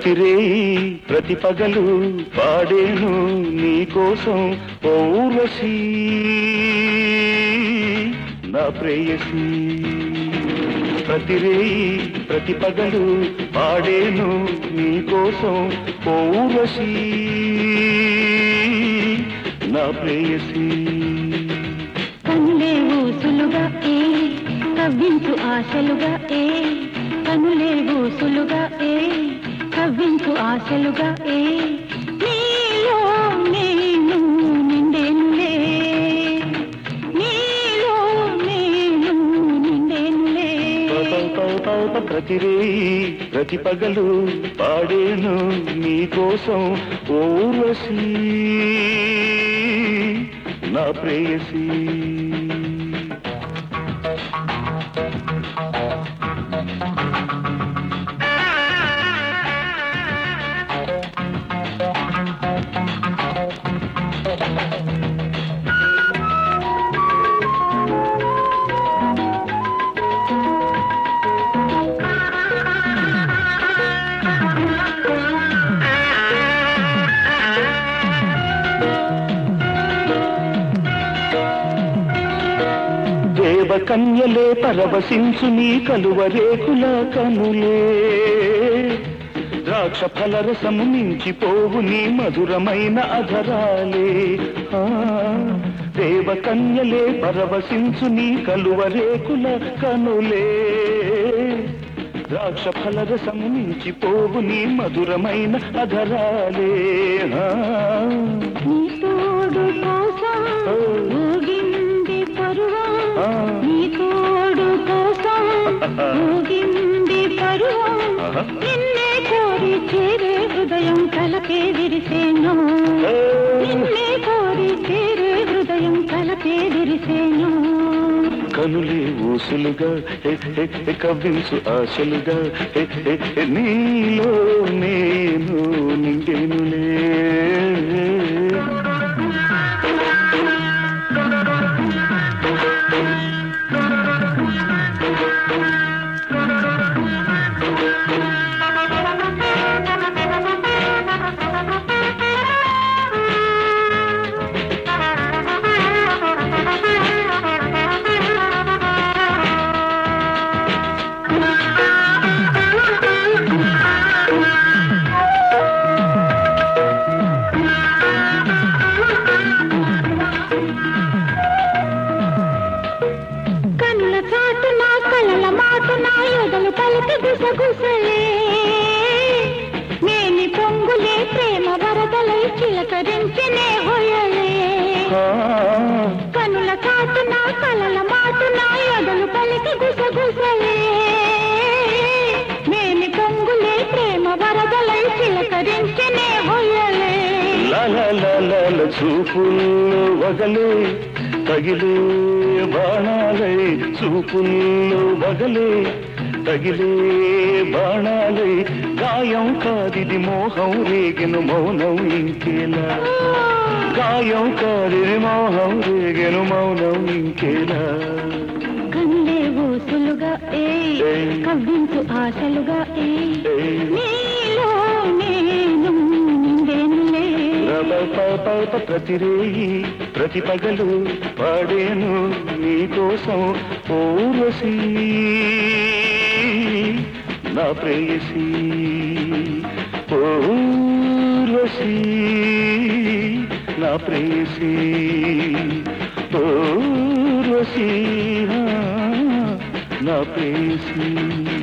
ప్రతిరేయి ప్రతి పగలు పాడేను నీకోసం ఓ ఊర్వశీ నా ప్రేయసి ప్రతిరేయి ప్రతి పగలు పాడేను నీకోసం ఓ ఊర్వశీ నా ప్రేయసి కనులే ఊసులుగా ఏ కవ్వించు ఆశలుగా ఏ కనులే ఊసులుగా ఏ కవ్వించు ఆశలుగా ఏ నీలో నేను నిండేనులే నీలో నేను నిండేనులే ప్రతిరేయి ప్రతి పగలు పాడేను నీకోసం ఓ ఊర్వశీ నా ప్రేయసి దేవకన్యలే పరవశించు నీ కలువ రేకుల కనులే ద్రాక్ష ఫలరసము మించిపోవు నీ మధురమైన అధరాలే ఆ, దేవకన్యలే పరవశించు నీ కలువ రేకుల కనులే ద్రాక్ష ఫలరసము మించిపోవు నీ మధురమైన అధరాలే ఆ, నీ తోడు కోసం ఊగింది పరువం ఆ. నీ తోడు కోసం ఊగింది పరువం ఆహా. నిన్నే కోరి చేరే హృదయం కలకే విరిసేను నిన్నే కోరి చేరే హృదయం కలకే విరిసేను కనులే ఊసులుగా హె, హె, హె, కవ్వించు ఆశలుగా హె, హె, హె, నీలో నేను నిండేనులే కనుల చాటు నా కలల మాట నా ఎదలు పలిక గుసగుసలే నేని పొంగులే ప్రేమ వరదలై చిలకరించనే హొయలే ఆ, కనుల చాటు నా కలల మాట నా ఎదలు పలిక గుసగుసలే నేని పొంగులే ప్రేమ వరదలై చిలకరించనే హొయలే లల లల చూపుల్లో వగలే తగిలే బాణాలై చూపుల్లో వగలే తగిలే బాణాలై గాయం కాదిది మోహం రేగిన మౌనం ఇంకేలా గాయం కాదిది మోహం రేగిన మౌనం ఇంకేలా కన్నులే ఊసులుగా ఏ ఏయ్. కవ్వించు ఆశలుగా ఏ ఏయ్. నీలో నేను నిండేనులే రబపపప ప్రతిరేయి ప్రతి పగలు పాడేను నీకోసం ఓరసి నా ప్రేయసి ఓరసి నా ప్రేయసి ఓరసి నా ప్రేయసి